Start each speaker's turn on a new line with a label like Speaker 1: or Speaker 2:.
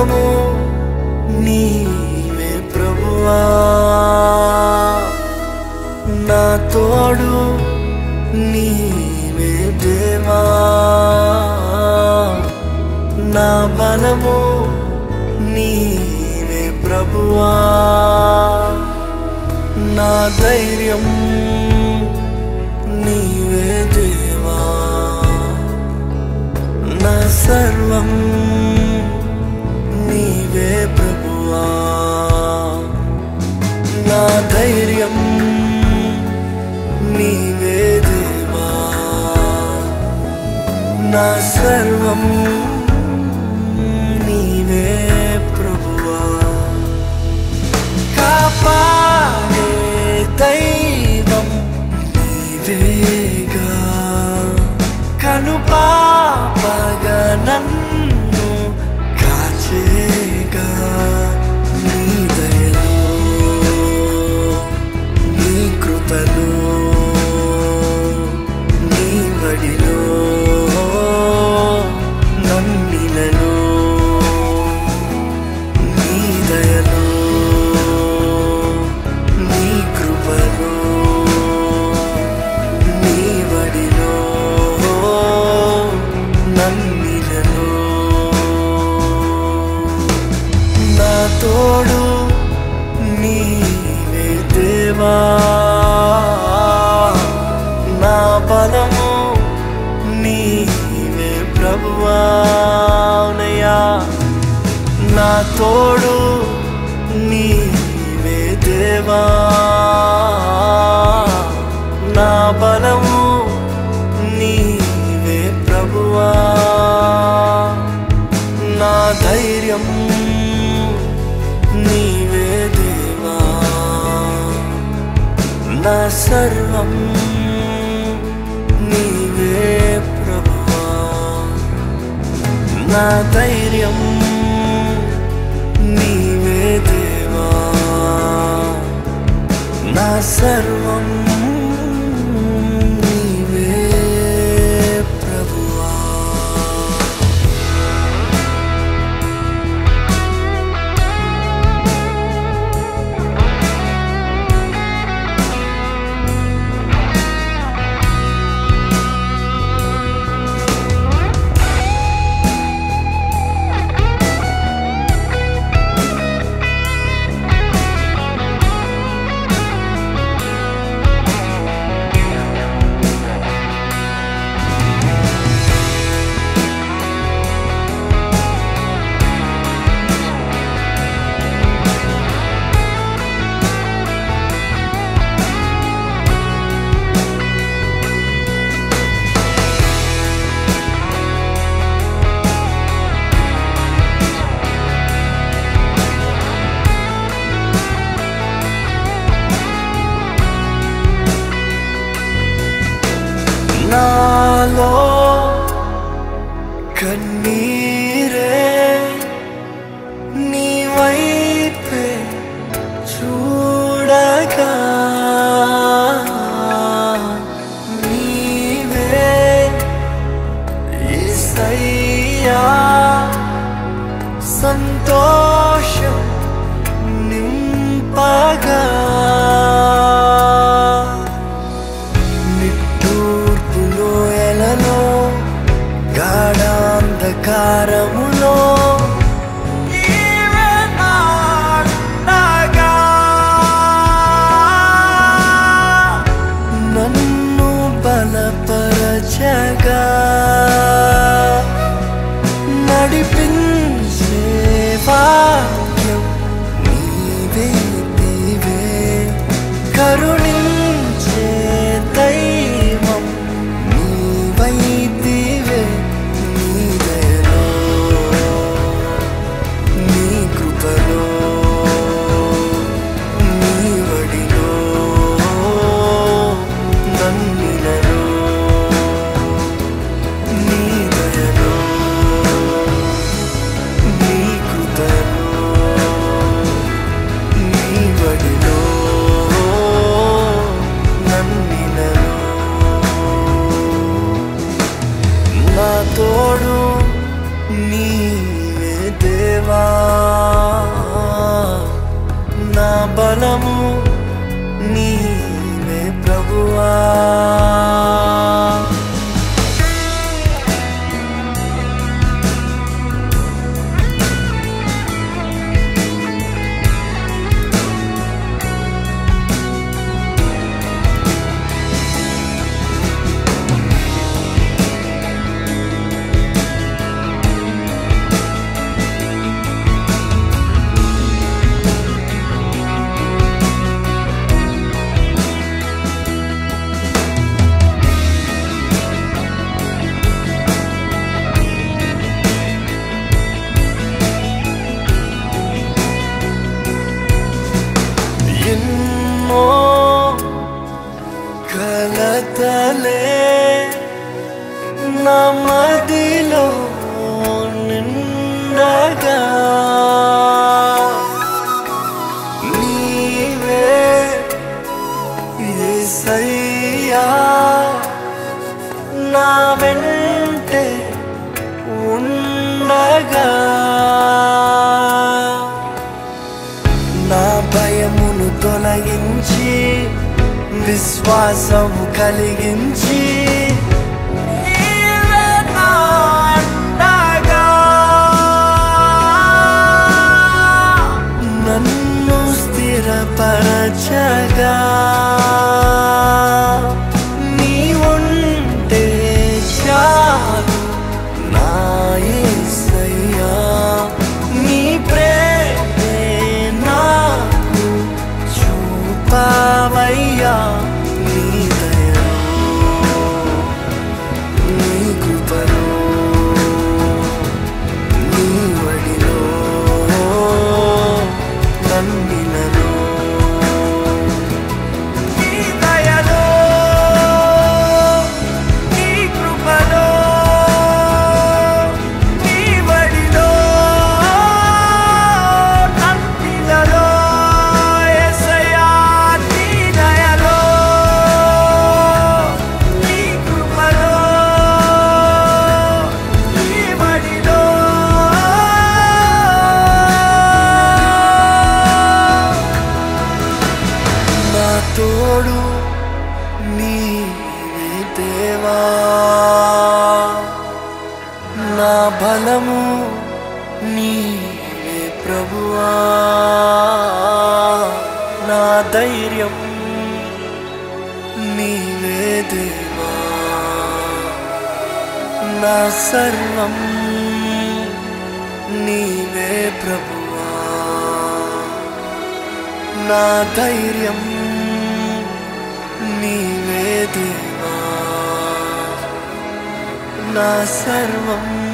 Speaker 1: బలము నీవే ప్రభువా నా తోడు నీవే దేవా నా బలము నీవే ప్రభువా నా ధైర్యం నీవే దేవా నా సర్వం నీవే ప్రభువా నా ధైర్యం నీవే దేవా నా సర్వం నీవే ప్రభువా కాపాడే దైవం నీవేగా కనుపాపగా నన్ను కాచేగా నీ దయలో నీ కృపలో నీ వడిలో నన్నిలలో నీ దయలో నీ కృపలో నీ వడిలో నన్నిలలో నా తోడు నీవే దేవా నా బలము నీవే ప్రభువానయా నా తోడు నీవే దేవా నా బలము నీవే ప్రభువా నా ధైర్యం నీవే దేవా నా సర్వం నీవే ప్రభువా నా ధైర్యం నీవే దేవా నా సర్వం నీవే ప్రభువా నాలో కన్నీరే నీ వైపే చూడగా నీవే యేసయ్యా సంతోషం నింపగా నిట్టూర్పులో ఎలలో గాఢాంధకారములో నీవే నాడగా. నన్ను బలపరచగా నడిపించే వాక్యం నీవే నీవే కరుణించే దైవం నీవైతివే నీ దయలో నీ కృపలో నీ వడిలో నన్నిలలో నీ దయలో పరచగా నా భయమును తొలగించి విశ్వాసము కలిగించి నీవే నా అండగా. నన్ను స్థిరపరచగా నీ ఉంటే చాలు నా యేసయ్యా నీ ప్రేమే నాకు చూపావయ్యా నీ దయలో నీ కృపలో నీ వడిలో నన్నిలలో నీ దయలో నీ కృపలో నీ వడిలో నన్నిలలో యేసయ్యా నీ దయలో నీ కృపలో నీ వడిలో నా తోడు నీవే దేవా నా బలము నీవే ప్రభువా నా ధైర్యం నీవే దేవా నా సర్వం నీవే ప్రభువా నా ధైర్యం నీవే దేవా నా సర్వం